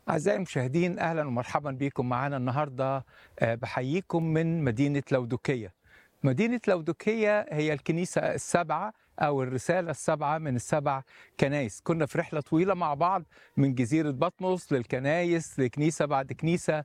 أعزائي المشاهدين أهلا ومرحبا بكم معنا النهاردة آه، بحييكم من مدينة لودوكية مدينة لودوكية هي الكنيسة السبعة أو الرسالة السبعة من السبع كنايس كنا في رحلة طويلة مع بعض من جزيرة بطمس للكنايس لكنيسة بعد كنيسة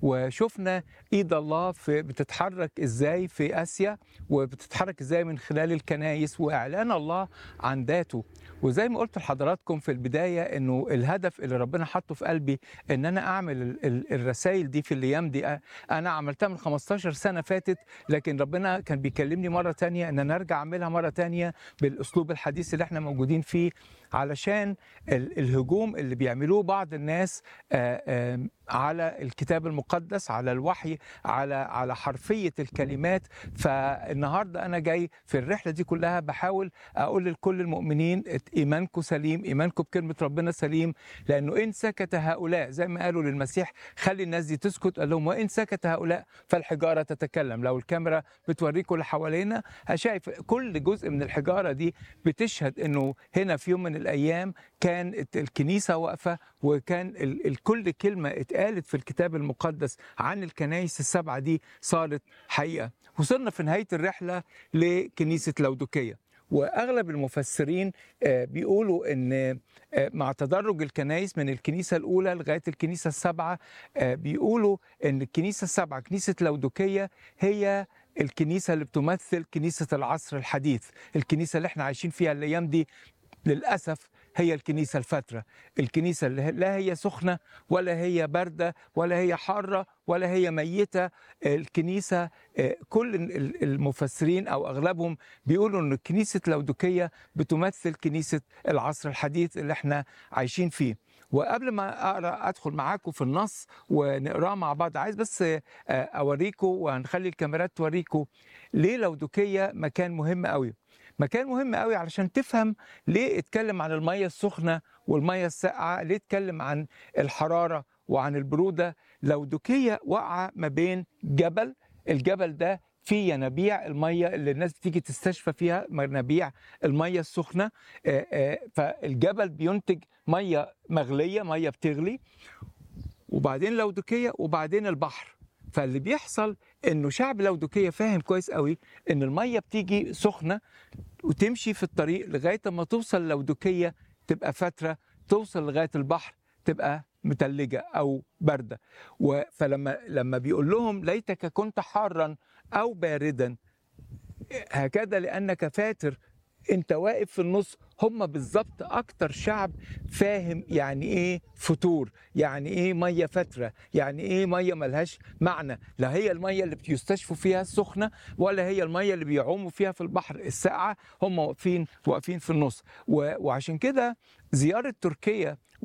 وشفنا إيد الله في بتتحرك إزاي في آسيا وبتتحرك إزاي من خلال الكنايس وإعلان الله عن ذاته وزي ما قلت لحضراتكم في البداية إنه الهدف اللي ربنا حطه في قلبي إن أنا أعمل ال- ال- الرسائل دي في الأيام دي أ- أنا عملتها من 15 سنة فاتت لكن ربنا كان بيكلمني مرة تانية إن أنا أرجع أعملها مرة تانية بالأسلوب الحديث اللي إحنا موجودين فيه علشان ال- الهجوم اللي بيعملوه بعض الناس آه، آه، على الكتاب المقدس على الوحي على على حرفية الكلمات فالنهاردة أنا جاي في الرحلة دي كلها بحاول أقول لكل المؤمنين إيمانكم سليم إيمانكم بكلمة ربنا سليم لأنه إن سكت هؤلاء زي ما قالوا للمسيح خلي الناس دي تسكت قال لهم وإن سكت هؤلاء فالحجارة تتكلم لو الكاميرا بتوريكم اللي حوالينا شايف كل جزء من الحجارة دي بتشهد إنه هنا في يوم من الأيام كان الكنيسة واقفة وكان ال- ال- كل كلمة اتقالت في الكتاب المقدس عن الكنائس السبعة دي صارت حقيقة وصلنا في نهاية الرحلة لكنيسة لودوكية واغلب المفسرين آه، بيقولوا ان آه، مع تدرج الكنائس من الكنيسه الاولى لغايه الكنيسه السابعه آه، بيقولوا ان الكنيسه السابعه كنيسه لودوكيه هي الكنيسه اللي بتمثل كنيسه العصر الحديث الكنيسه اللي احنا عايشين فيها الايام دي للاسف هي الكنيسه الفتره الكنيسه اللي لا هي سخنه ولا هي بارده ولا هي حاره ولا هي ميته الكنيسه آه، كل ال- المفسرين او اغلبهم بيقولوا ان كنيسه لودوكيه بتمثل كنيسه العصر الحديث اللي احنا عايشين فيه وقبل ما اقرا ادخل معاكم في النص ونقراه مع بعض عايز بس آه، اوريكم وهنخلي الكاميرات توريكم ليه لودوكيه مكان مهم قوي مكان مهم قوي علشان تفهم ليه اتكلم عن الميه السخنه والميه الساقعه ليه اتكلم عن الحراره وعن البروده لودوكيه واقعه ما بين جبل الجبل ده فيه ينابيع الميه اللي الناس بتيجي تستشفى فيها ينابيع الميه السخنه آه، آه، فالجبل بينتج ميه مغليه ميه بتغلي وبعدين لودوكيه وبعدين البحر فاللي بيحصل انه شعب لودوكيه فاهم كويس قوي ان الميه بتيجي سخنه وتمشي في الطريق لغايه ما توصل لودوكيه تبقى فتره توصل لغايه البحر تبقى متلجه او بارده و- فلما لما بيقول لهم ليتك كنت حارا او باردا هكذا لانك فاتر انت واقف في النص هم بالظبط اكتر شعب فاهم يعني ايه فتور يعني ايه ميه فتره يعني ايه ميه ملهاش معنى لا هي الميه اللي بيستشفوا فيها السخنه ولا هي الميه اللي بيعوموا فيها في البحر الساقعه هم واقفين واقفين في النص و- وعشان كده زياره تركيا